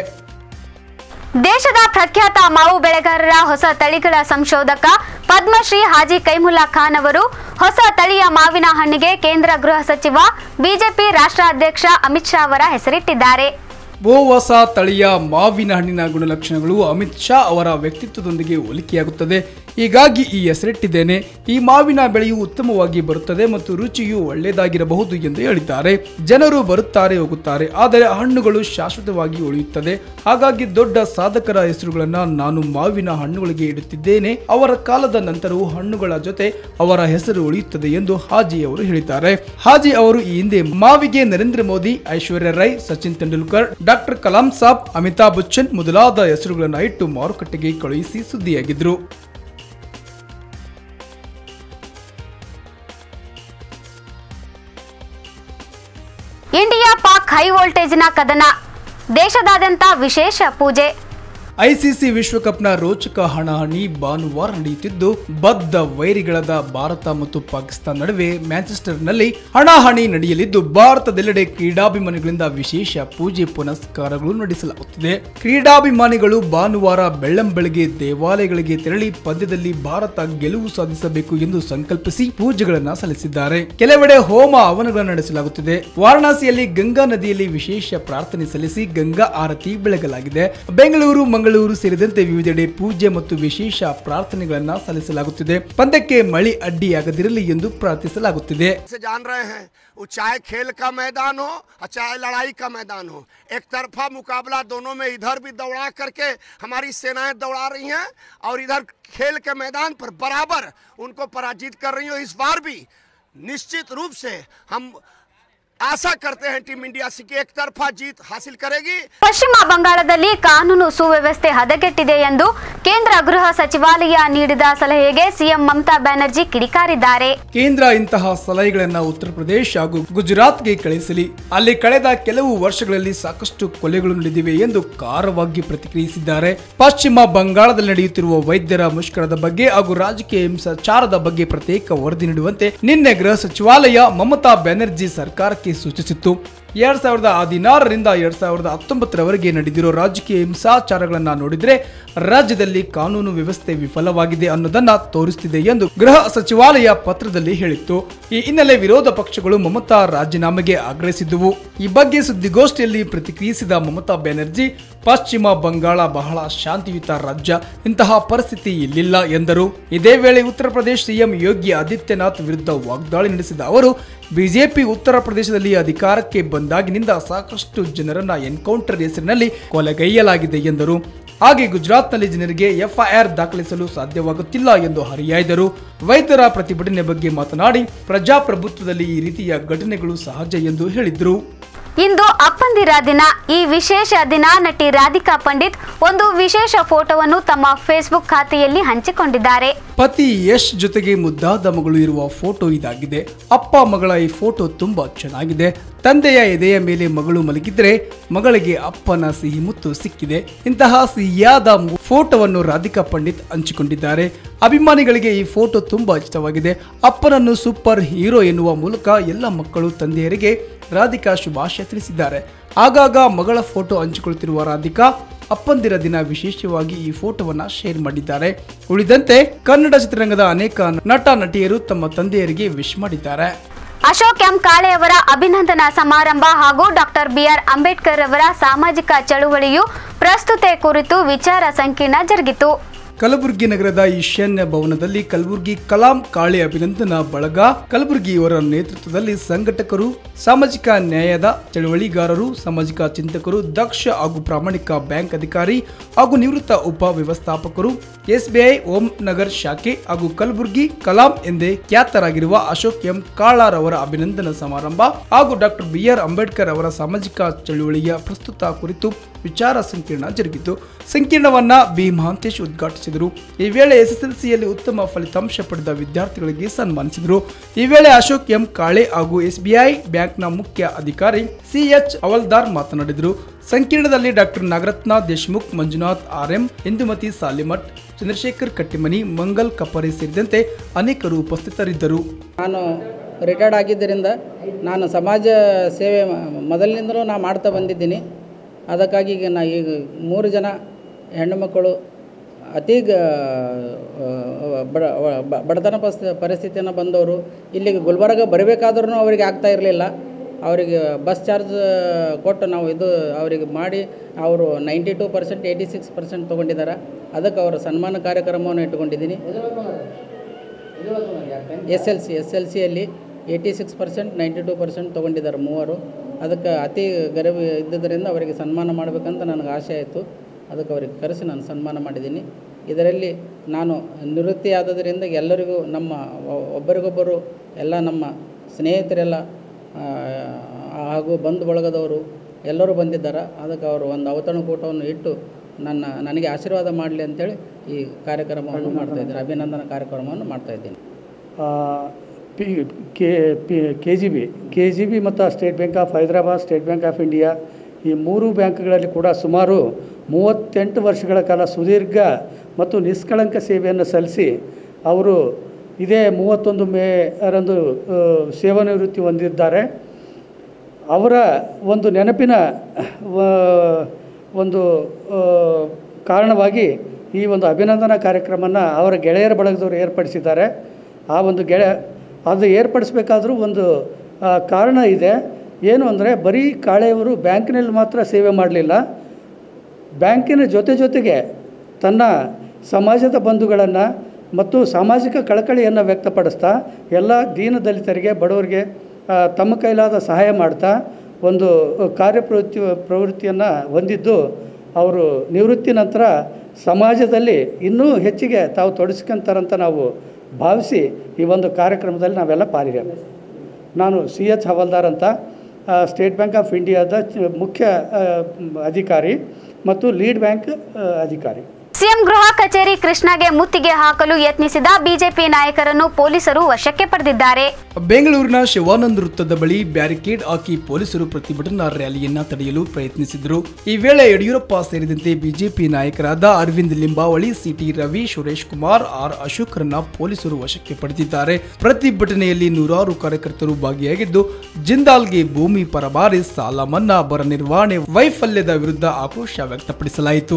ದೇಶದ ಪ್ರಖ್ಯಾತ ಮಾವು ಬೆಳೆಗಾರರ ಹೊಸ ತಳಿಗಳ ಸಂಶೋಧಕ ಪದ್ಮಶ್ರೀ ಹಾಜಿ ಕೈಮುಲ್ಲಾ ಖಾನ್ ಅವರು ಹೊಸ ತಳಿಯ ಮಾವಿನ ಹಣ್ಣಿಗೆ ಕೇಂದ್ರ ಗೃಹ ಸಚಿವ ಬಿಜೆಪಿ ರಾಷ್ಟ್ರಾಧ್ಯಕ್ಷ ಅಮಿತ್ ಶಾ ಅವರ ಹೆಸರಿಟ್ಟಿದ್ದಾರೆ ಬಹುವಸ ತಳಿಯ ಮಾವಿನ ಹಣ್ಣಿನ ಗುಣಲಕ್ಷಣಗಳು ಅಮಿತ್ ಶಾ ಅವರ ವ್ಯಕ್ತಿತ್ವದೊಂದಿಗೆ ಹೋಲಿಕೆಯಾಗುತ್ತದೆ ಹೀಗಾಗಿ ಈ ಹೆಸರಿಟ್ಟಿದ್ದೇನೆ ಈ ಮಾವಿನ ಬೆಳೆಯು ಉತ್ತಮವಾಗಿ ಬರುತ್ತದೆ ಮತ್ತು ರುಚಿಯು ಒಳ್ಳೆಯದಾಗಿರಬಹುದು ಎಂದು ಹೇಳಿದ್ದಾರೆ ಜನರು ಬರುತ್ತಾರೆ ಹೋಗುತ್ತಾರೆ ಆದರೆ ಹಣ್ಣುಗಳು ಶಾಶ್ವತವಾಗಿ ಉಳಿಯುತ್ತದೆ ಹಾಗಾಗಿ ದೊಡ್ಡ ಸಾಧಕರ ಹೆಸರುಗಳನ್ನ ನಾನು ಮಾವಿನ ಹಣ್ಣುಗಳಿಗೆ ಇಡುತ್ತಿದ್ದೇನೆ ಅವರ ಕಾಲದ ನಂತರವೂ ಹಣ್ಣುಗಳ ಜೊತೆ ಅವರ ಹೆಸರು ಉಳಿಯುತ್ತದೆ ಎಂದು ಹಾಜಿ ಅವರು ಹೇಳಿದ್ದಾರೆ ಹಾಜಿ ಅವರು ಈ ಹಿಂದೆ ಮಾವಿಗೆ ನರೇಂದ್ರ ಮೋದಿ ಐಶ್ವರ್ಯ ರೈ ಸಚಿನ್ ತೆಂಡೂಲ್ಕರ್ ಡಾಕ್ಟರ್ ಕಲಾಂ ಸಾಬ್ ಅಮಿತಾಬ್ ಬಚ್ಚನ್ ಮೊದಲಾದ ಹೆಸರುಗಳನ್ನು ಇಟ್ಟು ಮಾರುಕಟ್ಟೆಗೆ ಕಳುಹಿಸಿ ಸುದ್ದಿಯಾಗಿದ್ರು ಇಂಡಿಯಾ ಪಾಕ್ ಹೈ ವೋಲ್ಟೇಜ್ನ ಕದನ ದೇಶದಾದ್ಯಂತ ವಿಶೇಷ ಪೂಜೆ ಐಸಿಸಿ ವಿಶ್ವಕಪ್ನ ರೋಚಕ ಹಣಾಹಣಿ ಭಾನುವಾರ ನಡೆಯುತ್ತಿದ್ದು ಬದ್ಧ ವೈರಿಗಳಾದ ಭಾರತ ಮತ್ತು ಪಾಕಿಸ್ತಾನ ನಡುವೆ ಮ್ಯಾಂಚೆಸ್ಟರ್ನಲ್ಲಿ ಹಣಾಹಣಿ ನಡೆಯಲಿದ್ದು ಭಾರತದೆಲ್ಲೆಡೆ ಕ್ರೀಡಾಭಿಮಾನಿಗಳಿಂದ ವಿಶೇಷ ಪೂಜೆ ಪುನಸ್ಕಾರಗಳು ನಡೆಸಲಾಗುತ್ತಿದೆ ಕ್ರೀಡಾಭಿಮಾನಿಗಳು ಭಾನುವಾರ ಬೆಳ್ಳಂಬೆಳಗ್ಗೆ ದೇವಾಲಯಗಳಿಗೆ ತೆರಳಿ ಪಂದ್ಯದಲ್ಲಿ ಭಾರತ ಗೆಲುವು ಸಾಧಿಸಬೇಕು ಎಂದು ಸಂಕಲ್ಪಿಸಿ ಪೂಜೆಗಳನ್ನು ಸಲ್ಲಿಸಿದ್ದಾರೆ ಕೆಲವೆಡೆ ಹೋಮ ಹವನಗಳನ್ನು ನಡೆಸಲಾಗುತ್ತಿದೆ ವಾರಣಾಸಿಯಲ್ಲಿ ಗಂಗಾ ನದಿಯಲ್ಲಿ ವಿಶೇಷ ಪ್ರಾರ್ಥನೆ ಸಲ್ಲಿಸಿ ಗಂಗಾ ಆರತಿ ಬೆಳಗಲಾಗಿದೆ ಬೆಂಗಳೂರು ಮಂಗಳೂರು ಸೇರಿದಂತೆ ವಿವಿಧೆಡೆ ಪೂಜೆ ಮತ್ತು ವಿಶೇಷ ಪ್ರಾರ್ಥನೆಗಳನ್ನ ಸಲ್ಲಿಸಲಾಗುತ್ತಿದೆ ಪಂದ್ಯಕ್ಕೆ ಮಳಿ ಅಡ್ಡಿಯಾಗದಿರಲಿ ಎಂದು ಪ್ರಾರ್ಥಿಸಲಾಗುತ್ತಿದೆ से जान रहे हैं वो चाहे खेल का मैदान हो और चाहे लड़ाई का मैदान हो एक तरफा मुकाबला दोनों में इधर भी दौड़ा करके हमारी सेनाएं दौड़ा रही हैं और इधर खेल के मैदान पर बराबर उनको पराजित कर रही हो इस बार भी निश्चित रूप से हम आशा करते हैं टीम इंडिया से कि एक तरफा जीत हासिल करेगी ಪಶ್ಚಿಮ ಬಂಗಾಳದಲ್ಲಿ ಕಾನೂನು ಸುವ್ಯವಸ್ಥೆ ಹದಗೆಟ್ಟಿದೆ ಎಂದು ಕೇಂದ್ರ ಗೃಹ ಸಚಿವಾಲಯ ನೀಡಿದ ಸಲಹೆಗೆ ಸಿಎಂ ಮಮತಾ ಬ್ಯಾನರ್ಜಿ ಕಿಡಿಕಾರಿದ್ದಾರೆ ಕೇಂದ್ರ ಇಂತಹ ಸಲಹೆಗಳನ್ನ ಉತ್ತರ ಪ್ರದೇಶ ಹಾಗೂ ಗುಜರಾತ್ಗೆ ಕಳಿಸಲಿ ಅಲ್ಲಿ ಕಳೆದ ಕೆಲವು ವರ್ಷಗಳಲ್ಲಿ ಸಾಕಷ್ಟು ಕೊಲೆಗಳು ನಡೆದಿವೆ ಎಂದು ಖಾರವಾಗಿ ಪ್ರತಿಕ್ರಿಯಿಸಿದ್ದಾರೆ ಪಶ್ಚಿಮ ಬಂಗಾಳದಲ್ಲಿ ನಡೆಯುತ್ತಿರುವ ವೈದ್ಯರ ಮುಷ್ಕರದ ಬಗ್ಗೆ ಹಾಗೂ ರಾಜಕೀಯ ಹಿಂಸಾಚಾರದ ಬಗ್ಗೆ ಪ್ರತ್ಯೇಕ ವರದಿ ನೀಡುವಂತೆ ನಿನ್ನೆ ಗೃಹ ಸಚಿವಾಲಯ ಮಮತಾ ಬ್ಯಾನರ್ಜಿ ಸರ್ಕಾರಕ್ಕೆ ಸೂಚಿಸಿತ್ತು ಎರಡ್ ಸಾವಿರದ ಹದಿನಾರರಿಂದ ಎರಡ್ ಸಾವಿರದ ಹತ್ತೊಂಬತ್ತರವರೆಗೆ ನಡೆದಿರೋ ರಾಜಕೀಯ ಹಿಂಸಾಚಾರಗಳನ್ನ ನೋಡಿದ್ರೆ ರಾಜ್ಯದಲ್ಲಿ ಕಾನೂನು ವ್ಯವಸ್ಥೆ ವಿಫಲವಾಗಿದೆ ಅನ್ನೋದನ್ನ ತೋರಿಸುತ್ತಿದೆ ಎಂದು ಗೃಹ ಸಚಿವಾಲಯ ಪತ್ರದಲ್ಲಿ ಹೇಳಿತ್ತು ಈ ಹಿನ್ನೆಲೆ ವಿರೋಧ ಪಕ್ಷಗಳು ಮಮತಾ ರಾಜೀನಾಮೆಗೆ ಆಗ್ರಹಿಸಿದ್ದುವು ಈ ಬಗ್ಗೆ ಸುದ್ದಿಗೋಷ್ಠಿಯಲ್ಲಿ ಪ್ರತಿಕ್ರಿಯಿಸಿದ ಮಮತಾ ಬ್ಯಾನರ್ಜಿ ಪಶ್ಚಿಮ ಬಂಗಾಳ ಬಹಳ ಶಾಂತಿಯುತ ರಾಜ್ಯ ಇಂತಹ ಪರಿಸ್ಥಿತಿ ಇಲ್ಲಿಲ್ಲ ಎಂದರು ಇದೇ ವೇಳೆ ಉತ್ತರ ಪ್ರದೇಶ ಸಿಎಂ ಯೋಗಿ ಆದಿತ್ಯನಾಥ್ ವಿರುದ್ಧ ವಾಗ್ದಾಳಿ ನಡೆಸಿದ ಅವರು ಬಿಜೆಪಿ ಉತ್ತರ ಪ್ರದೇಶದಲ್ಲಿ ಅಧಿಕಾರಕ್ಕೆ ಬಂದಾಗಿನಿಂದ ಸಾಕಷ್ಟು ಜನರನ್ನ ಎನ್ಕೌಂಟರ್ ಹೆಸರಿನಲ್ಲಿ ಕೊಲೆಗೈಯಲಾಗಿದೆ ಎಂದರು ಹಾಗೆ ಗುಜರಾತ್ನಲ್ಲಿ ಜನರಿಗೆ ಎಫ್ಐಆರ್ ದಾಖಲಿಸಲು ಸಾಧ್ಯವಾಗುತ್ತಿಲ್ಲ ಎಂದು ಹರಿಯಾಯ್ದರು ವೈದ್ಯರ ಪ್ರತಿಭಟನೆ ಬಗ್ಗೆ ಮಾತನಾಡಿ ಪ್ರಜಾಪ್ರಭುತ್ವದಲ್ಲಿ ಈ ರೀತಿಯ ಘಟನೆಗಳು ಸಹಜ ಎಂದು ಹೇಳಿದ್ರು ಇಂದು ಅಪ್ಪಂದಿರ ದಿನ ಈ ವಿಶೇಷ ದಿನ ನಟಿ ರಾಧಿಕಾ ಪಂಡಿತ್ ಒಂದು ವಿಶೇಷ ಫೋಟೋವನ್ನು ತಮ್ಮ ಫೇಸ್ಬುಕ್ ಖಾತೆಯಲ್ಲಿ ಹಂಚಿಕೊಂಡಿದ್ದಾರೆ ಪತಿ ಯಶ್ ಜೊತೆಗೆ ಮುದ್ದಾದ ಮಗಳು ಇರುವ ಫೋಟೋ ಇದಾಗಿದೆ ಅಪ್ಪ ಮಗಳ ಈ ಫೋಟೋ ತುಂಬಾ ಚೆನ್ನಾಗಿದೆ ತಂದೆಯ ಎದೆಯ ಮೇಲೆ ಮಗಳು ಮಲಗಿದ್ರೆ ಮಗಳಿಗೆ ಅಪ್ಪನ ಸಿಹಿ ಮುತ್ತು ಸಿಕ್ಕಿದೆ ಇಂತಹ ಸಿಹಿಯಾದ ಮು- ಫೋಟೋವನ್ನು ರಾಧಿಕಾ ಪಂಡಿತ್ ಹಂಚಿಕೊಂಡಿದ್ದಾರೆ ಅಭಿಮಾನಿಗಳಿಗೆ ಈ ಫೋಟೋ ತುಂಬಾ ಇಷ್ಟವಾಗಿದೆ ಅಪ್ಪನನ್ನು ಸೂಪರ್ ಹೀರೋ ಎನ್ನುವ ಮೂಲಕ ಎಲ್ಲ ಮಕ್ಕಳು ತಂದೆಯರಿಗೆ ರಾಧಿಕಾ ಶುಭಾಶಯ ತಿಳಿಸಿದ್ದಾರೆ ಆಗಾಗ ಮಗಳ ಫೋಟೋ ಹಂಚಿಕೊಳ್ತಿರುವ ರಾಧಿಕಾ ಅಪ್ಪಂದಿರ ದಿನ ವಿಶೇಷವಾಗಿ ಈ ಫೋಟೋವನ್ನ ಶೇರ್ ಮಾಡಿದ್ದಾರೆ ಉಳಿದಂತೆ ಕನ್ನಡ ಚಿತ್ರರಂಗದ ಅನೇಕ ನಟ ನಟಿಯರು ತಮ್ಮ ತಂದೆಯರಿಗೆ ವಿಶ್ ಮಾಡಿದ್ದಾರೆ ಅಶೋಕ್ ಎಂ ಕಾಳೆ ಅವರ ಅಭಿನಂದನಾ ಸಮಾರಂಭ ಹಾಗೂ ಡಾಕ್ಟರ್ ಬಿಆರ್ ಅಂಬೇಡ್ಕರ್ ಅವರ ಸಾಮಾಜಿಕ ಚಳುವಳಿಯು ಪ್ರಸ್ತುತೆ ಕುರಿತು ವಿಚಾರ ಸಂಕಿರಣ ಜರುಗಿತು ಕಲಬುರಗಿ ನಗರದ ಈಶಾನ್ಯ ಭವನದಲ್ಲಿ ಕಲಬುರಗಿ ಕಲಾಂ ಕಾಳೆ ಅಭಿನಂದನಾ ಬಳಗ ಕಲಬುರಗಿಯವರ ನೇತೃತ್ವದಲ್ಲಿ ಸಂಘಟಕರು ಸಾಮಾಜಿಕ ನ್ಯಾಯದ ಚಳವಳಿಗಾರರು ಸಾಮಾಜಿಕ ಚಿಂತಕರು ದಕ್ಷ ಹಾಗೂ ಪ್ರಾಮಾಣಿಕ ಬ್ಯಾಂಕ್ ಅಧಿಕಾರಿ ಹಾಗೂ ನಿವೃತ್ತ ಉಪ ವ್ಯವಸ್ಥಾಪಕರು ಎಸ್ಬಿಐ ಓಂ ನಗರ್ ಶಾಖೆ ಹಾಗೂ ಕಲಬುರಗಿ ಕಲಾಂ ಎಂದೇ ಖ್ಯಾತರಾಗಿರುವ ಅಶೋಕ್ ಎಂ ಕಾಳಾರ್ ಅವರ ಅಭಿನಂದನಾ ಸಮಾರಂಭ ಹಾಗೂ ಡಾಕ್ಟರ್ ಬಿ ಆರ್ ಅಂಬೇಡ್ಕರ್ ಅವರ ಸಾಮಾಜಿಕ ಚಳುವಳಿಯ ಪ್ರಸ್ತುತ ಕುರಿತು ವಿಚಾರ ಸಂಕಿರಣ ಜರುಗಿತು ಸಂಕಿರಣವನ್ನ ಬಿ ಮಹಾಂತೇಶ್ ಉದ್ಘಾಟಿಸಿದರು ಈ ವೇಳೆ ಎಸ್ಎಸ್ಎಲ್ಸಿಯಲ್ಲಿ ಉತ್ತಮ ಫಲಿತಾಂಶ ಪಡೆದ ವಿದ್ಯಾರ್ಥಿಗಳಿಗೆ ಸನ್ಮಾನಿಸಿದರು ಈ ವೇಳೆ ಅಶೋಕ್ ಎಂ ಕಾಳೆ ಹಾಗೂ ಎಸ್ಬಿಐ ಬ್ಯಾಂಕ್ನ ಮುಖ್ಯ ಅಧಿಕಾರಿ ಸಿಎಚ್ ಅವಲ್ದಾರ್ ಮಾತನಾಡಿದರು ಸಂಕಿರಣದಲ್ಲಿ ಡಾಕ್ಟರ್ ನಾಗರತ್ನ ದೇಶ್ಮುಖ್ ಮಂಜುನಾಥ್ ಆರ್ಎಂ ಇಂದುಮತಿ ಸಾಲಿಮಠ್ ಚಂದ್ರಶೇಖರ್ ಕಟ್ಟಿಮನಿ ಮಂಗಲ್ ಕಪರೆ ಸೇರಿದಂತೆ ಅನೇಕರು ಉಪಸ್ಥಿತರಿದ್ದರು ನಾನು ರಿಟೈರ್ಡ್ ಆಗಿದ್ದರಿಂದ ನಾನು ಸಮಾಜ ಸೇವೆ ಮ- ಮೊದಲಿನಿಂದಲೂ ನಾ ಮಾಡ್ತಾ ಬಂದಿದ್ದೀನಿ ಅದಕ್ಕಾಗಿ ಈಗ ನಾ ಈಗ ಮೂರು ಜನ ಹೆಣ್ಣು ಮಕ್ಕಳು ಅತಿ ಗ ಬಡ ಬ- ಬಡತನ ಪಸ್ ಪರಿಸ್ಥಿತಿಯನ್ನು ಬಂದವರು ಇಲ್ಲಿಗೆ ಗುಲ್ಬರ್ಗ ಬರಬೇಕಾದ್ರೂ ಅವರಿಗೆ ಆಗ್ತಾ ಇರಲಿಲ್ಲ ಅವರಿಗೆ ಬಸ್ ಚಾರ್ಜ್ ಕೊಟ್ಟು ನಾವು ಇದು ಅವರಿಗೆ ಮಾಡಿ ಅವರು ninety two percent eighty six percent ತೊಗೊಂಡಿದ್ದಾರೆ ಅದಕ್ಕೆ ಅವರ ಸನ್ಮಾನ ಕಾರ್ಯಕ್ರಮವನ್ನು ಇಟ್ಕೊಂಡಿದ್ದೀನಿ S L C S L ಸಿಯಲ್ಲಿ eighty six percent ninety two percent ತೊಗೊಂಡಿದ್ದಾರೆ ಮೂವರು ಅದಕ್ಕೆ ಅತಿ ಗರಿಬ್ ಇದ್ದುದರಿಂದ ಅವರಿಗೆ ಸನ್ಮಾನ ಮಾಡಬೇಕಂತ ನನಗೆ ಆಸೆ ಆಯಿತು ಅದಕ್ಕೆ ಅವರಿಗೆ ಕರೆಸಿ ನಾನು ಸನ್ಮಾನ ಮಾಡಿದ್ದೀನಿ ಇದರಲ್ಲಿ ನಾನು ನಿವೃತ್ತಿ ಆದದರಿಂದ ಎಲ್ಲರಿಗೂ ನಮ್ಮ ಒ- ಒಬ್ಬರಿಗೊಬ್ಬರು ಎಲ್ಲ ನಮ್ಮ ಸ್ನೇಹಿತರೆಲ್ಲ ಆ, ಹಾಗೂ ಬಂಧು ಬಳಗದವರು ಎಲ್ಲರೂ ಬಂದಿದ್ದಾರೆ ಅದಕ್ಕೆ ಅವರು ಒಂದು ಔತಣಕೂಟವನ್ನು ಇಟ್ಟು ನನ್ನ ನನಗೆ ಆಶೀರ್ವಾದ ಮಾಡಲಿ ಅಂತೇಳಿ ಈ ಕಾರ್ಯಕ್ರಮವನ್ನು ಮಾಡ್ತಾಯಿದ್ದೀನಿ ಅಭಿನಂದನಾ ಕಾರ್ಯಕ್ರಮವನ್ನು ಮಾಡ್ತಾಯಿದ್ದೀನಿ ಆ, P K P K G B K G B ಮತ್ತು state bank of Hyderabad state bank of India ಈ ಮೂರು ಬ್ಯಾಂಕ್ಗಳಲ್ಲಿ ಕೂಡ ಸುಮಾರು ಮೂವತ್ತೆಂಟು ವರ್ಷಗಳ ಕಾಲ ಸುದೀರ್ಘ ಮತ್ತು ನಿಷ್ಕಳಂಕ ಸೇವೆಯನ್ನು ಸಲ್ಲಿಸಿ ಅವರು ಇದೇ ಮೂವತ್ತೊಂದು ಮೇ ರಂದು ಆ, ಸೇವಾನಿವೃತ್ತಿ ಹೊಂದಿದ್ದಾರೆ ಅವರ ಒಂದು ನೆನಪಿನ ವ- ಒಂದು ಆ, ಕಾರಣವಾಗಿ ಈ ಒಂದು ಅಭಿನಂದನಾ ಕಾರ್ಯಕ್ರಮನ ಅವರ ಗೆಳೆಯರ ಬಳಗದವರು ಏರ್ಪಡಿಸಿದ್ದಾರೆ ಆ ಒಂದು ಗೆಳೆಯ ಅದು ಏರ್ಪಡಿಸ್ಬೇಕಾದ್ರೂ ಒಂದು ಆ, ಕಾರಣ ಇದೆ ಏನು ಅಂದರೆ ಬರೀ ಕಾಳೆಯವರು ಬ್ಯಾಂಕಿನಲ್ಲಿ ಮಾತ್ರ ಸೇವೆ ಮಾಡಲಿಲ್ಲ ಬ್ಯಾಂಕಿನ ಜೊತೆ ಜೊತೆಗೆ ತನ್ನ ಸಮಾಜದ ಬಂಧುಗಳನ್ನು ಮತ್ತು ಸಾಮಾಜಿಕ ಕಳಕಳಿಯನ್ನು ವ್ಯಕ್ತಪಡಿಸ್ತಾ ಎಲ್ಲ ದೀನದಲಿತರಿಗೆ ಬಡವರಿಗೆ ಆ, ತಮ್ಮ ಕೈಲಾದ ಸಹಾಯ ಮಾಡ್ತಾ ಒಂದು ಕಾರ್ಯಪ್ರವೃತ್ತಿ ಪ್ರವೃತ್ತಿಯನ್ನು ಹೊಂದಿದ್ದು ಅವರು ನಿವೃತ್ತಿ ನಂತರ ಸಮಾಜದಲ್ಲಿ ಇನ್ನೂ ಹೆಚ್ಚಿಗೆ ತಾವು ತೊಡಸ್ಕೊಂತಾರಂತ ನಾವು ಭಾವಿಸಿ ಈ ಒಂದು ಕಾರ್ಯಕ್ರಮದಲ್ಲಿ ನಾವೆಲ್ಲ ಪಾಲ್ಗೊಂಡು ನಾನು ಸಿ ಎಚ್ ಹವಲ್ದಾರ್ ಅಂತ ಆ, ಸ್ಟೇಟ್ ಬ್ಯಾಂಕ್ ಆಫ್ ಇಂಡಿಯಾದ ಚ- ಮುಖ್ಯ ಆ, ಮ್, ಅಧಿಕಾರಿ ಮತ್ತು ಲೀಡ್ ಬ್ಯಾಂಕ್ ಆ, ಅಧಿಕಾರಿ ಸಿಎಂ ಗೃಹ ಕಚೇರಿ ಕೃಷ್ಣಗೆ ಮುತ್ತಿಗೆ ಹಾಕಲು ಯತ್ನಿಸಿದ ಬಿಜೆಪಿ ನಾಯಕರನ್ನು ಪೊಲೀಸರು ವಶಕ್ಕೆ ಪಡೆದಿದ್ದಾರೆ ಬೆಂಗಳೂರಿನ ಶಿವಾನಂದ ವೃತ್ತದ ಬಳಿ ಬ್ಯಾರಿಕೇಡ್ ಹಾಕಿ ಪೊಲೀಸರು ಪ್ರತಿಭಟನಾ ರ್ಯಾಲಿಯನ್ನ ತಡೆಯಲು ಪ್ರಯತ್ನಿಸಿದರು ಈ ವೇಳೆ ಯಡಿಯೂರಪ್ಪ ಸೇರಿದಂತೆ ಬಿಜೆಪಿ ನಾಯಕರಾದ ಅರವಿಂದ್ ಲಿಂಬಾವಳಿ ಸಿಟಿ ರವಿ ಸುರೇಶ್ ಕುಮಾರ್ ಆರ್ ಅಶೋಕ್ರನ್ನ ಪೊಲೀಸರು ವಶಕ್ಕೆ ಪಡೆದಿದ್ದಾರೆ ಪ್ರತಿಭಟನೆಯಲ್ಲಿ ನೂರಾರು ಕಾರ್ಯಕರ್ತರು ಭಾಗಿಯಾಗಿದ್ದು ಜಿಂದಾಲ್ಗೆ ಭೂಮಿ ಪರಬಾರಿ ಸಾಲ ಮನ್ನಾ ಬರ ನಿರ್ವಹಣೆ ವೈಫಲ್ಯದ ವಿರುದ್ಧ ಆಕ್ರೋಶ ವ್ಯಕ್ತಪಡಿಸಲಾಯಿತು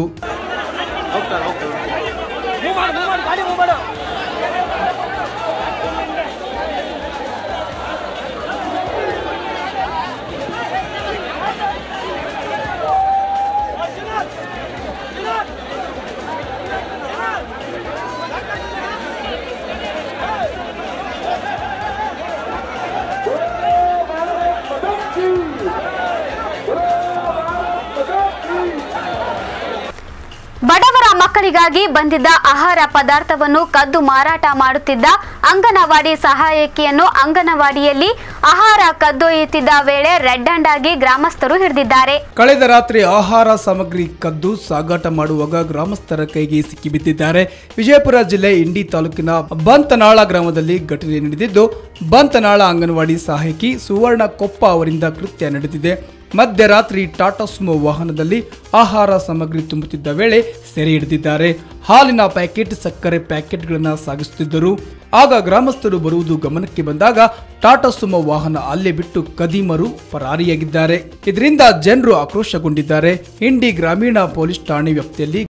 ಬಡವರ ಮಕ್ಕಳಿಗಾಗಿ ಬಂದಿದ್ದ ಆಹಾರ ಪದಾರ್ಥವನ್ನು ಕದ್ದು ಮಾರಾಟ ಮಾಡುತ್ತಿದ್ದ ಅಂಗನವಾಡಿ ಸಹಾಯಕಿಯನ್ನು ಅಂಗನವಾಡಿಯಲ್ಲಿ ಆಹಾರ ಕದ್ದೊಯ್ಯುತ್ತಿದ್ದ ವೇಳೆ ರೆಡ್ ಹ್ಯಾಂಡ್ ಆಗಿ ಗ್ರಾಮಸ್ಥರು ಹಿಡಿದಿದ್ದಾರೆ ಕಳೆದ ರಾತ್ರಿ ಆಹಾರ ಸಾಮಗ್ರಿ ಕದ್ದು ಸಾಗಾಟ ಮಾಡುವಾಗ ಗ್ರಾಮಸ್ಥರ ಕೈಗೆ ಸಿಕ್ಕಿಬಿದ್ದಿದ್ದಾರೆ ವಿಜಯಪುರ ಜಿಲ್ಲೆ ಇಂಡಿ ತಾಲೂಕಿನ ಬಂತನಾಳ ಗ್ರಾಮದಲ್ಲಿ ಘಟನೆ ನಡೆದಿದ್ದು ಬಂತನಾಳ ಅಂಗನವಾಡಿ ಸಹಾಯಕಿ ಸುವರ್ಣ ಕೊಪ್ಪ ಅವರಿಂದ ಕೃತ್ಯ ನಡೆದಿದೆ ಮಧ್ಯರಾತ್ರಿ ಟಾಟಾ ಸುಮೋ ವಾಹನದಲ್ಲಿ ಆಹಾರ ಸಾಮಗ್ರಿ ತುಂಬುತ್ತಿದ್ದ ವೇಳೆ ಸೆರೆ ಹಿಡಿದಿದ್ದಾರೆ ಹಾಲಿನ ಪ್ಯಾಕೆಟ್ ಸಕ್ಕರೆ ಪ್ಯಾಕೆಟ್ಗಳನ್ನು ಸಾಗಿಸುತ್ತಿದ್ದರು ಆಗ ಗ್ರಾಮಸ್ಥರು ಬರುವುದು ಗಮನಕ್ಕೆ ಬಂದಾಗ ಟಾಟಾ ಸುಮೋ ವಾಹನ ಅಲ್ಲೇ ಬಿಟ್ಟು ಕದೀಮರು ಪರಾರಿಯಾಗಿದ್ದಾರೆ ಇದರಿಂದ ಜನರು ಆಕ್ರೋಶಗೊಂಡಿದ್ದಾರೆ ಇಂಡಿ ಗ್ರಾಮೀಣ ಪೊಲೀಸ್ ಠಾಣೆ ವ್ಯಾಪ್ತಿಯಲ್ಲಿ